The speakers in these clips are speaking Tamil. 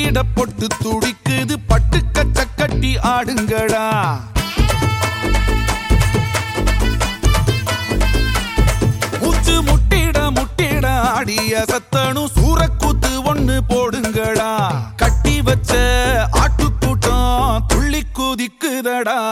கட்டிட பொட்டு துடிக்குது பட்டு கச்ச கட்டி ஆடுங்கடா மூச்சு முட்டிட முட்டிட ஆடிய சத்தனும் சூரக்கூத்து ஒண்ணு போடுங்கடா கட்டி வச்ச ஆட்டுக்கூட்டம் துள்ளி குதிக்குதடா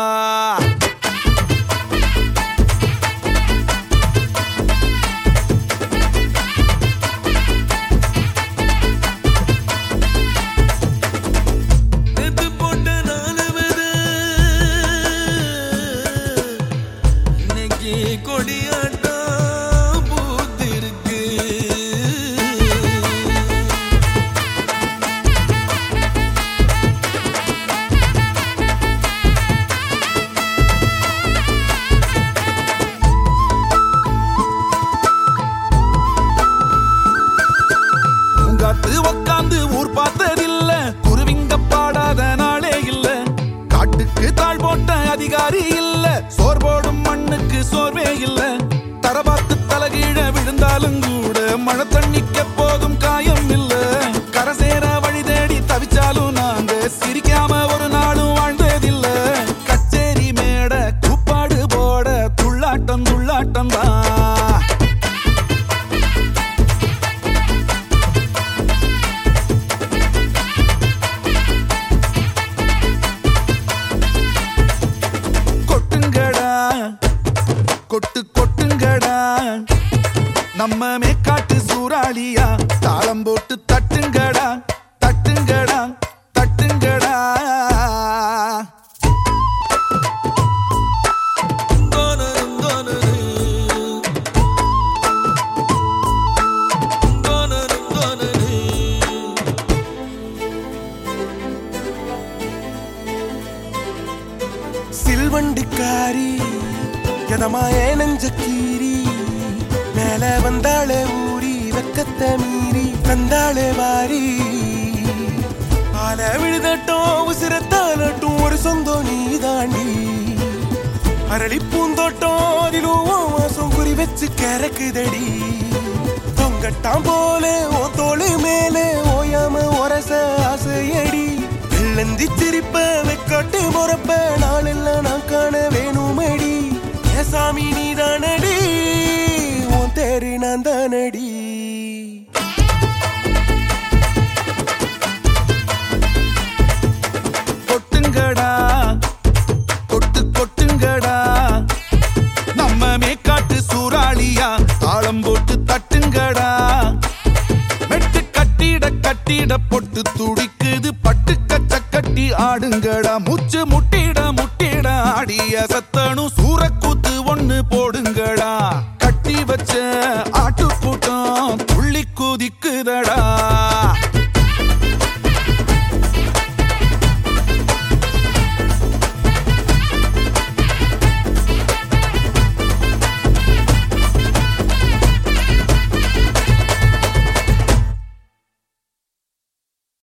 நேத்து போட்ட நாலு வித இன்னைக்கு கொடியாட்டம் பூத்திருக்கு உங்காத்து உக்காந்து ஊர் பார்த்ததில்ல குருவிங்க பாடாத நாளே இல்ல காட்டுக்கு தாழ் போட்ட அதிகாரி இல்ல சோர் போடும் மண்ணுக்கு சோர்வே இல்ல தரபாத்து தலகீழ விழுந்தாலும் கூட மழை தண்ணிக்க போதும் காயம் இல்ல கரசேர வழி தேடி தவிச்சாலும் நாங்க சிரிக்காம ஒரு நாளும் வாழ்ந்ததில்ல கச்சேரி மேட கூப்பாடு போட துள்ளாட்டம் துள்ளாட்டம் தான் கொட்டுங்கடா கொட்டு கொட்டுங்கடா நம்ம மேக்காட்டு சூறாளியா தாளம் போட்டு தட்டுங்கடா தட்டுங்கடா தட்டுங்கடா தோனரும் தோனரு தோனரும் தோனரு சில்வண்டிக்காரி எதமாயே நெஞ்ச கீரி மேல வந்தாளே ஊரி வெக்கத்தை மீறி தந்தாளே வாரி ஆல விழுதட்டும் உசிரத்தாலட்டும் ஒரு சொந்தம் நீ தாண்டி அரளி பூந்தோட்டம் அதிலும் உன் வாசம் குறி வச்சு கறக்குதடி தொங்கட்டாம் போல ஓ தோளு மேலே ஓயாம ஒரச ஆசையடி வெள்ளந்தி சிரிப்ப வெக்காட்டு முறப்ப நாளெல்லாம் நான் காண வேணுமடி ஏ சாமி நீ தானடி உன் தேரு நான் தானடி கொட்டுங்கடா கொட்டு கொட்டுங்கடா நம்ம மேக்காட்டு சூறாளியா தாளம் போட்டு தட்டுங்கடா மெட்டு கட்டிட கட்டிட பொட்டு துடிக்குது பட்டு கச்ச கட்டி ஆடுங்கடா மூச்சு முட்டிட முட்டிட ஆடிய சத்தனும் சூரக்கூத்து ஒண்ணு போடுங்கடா கட்டி வச்ச ஆட்டுக்கூட்ட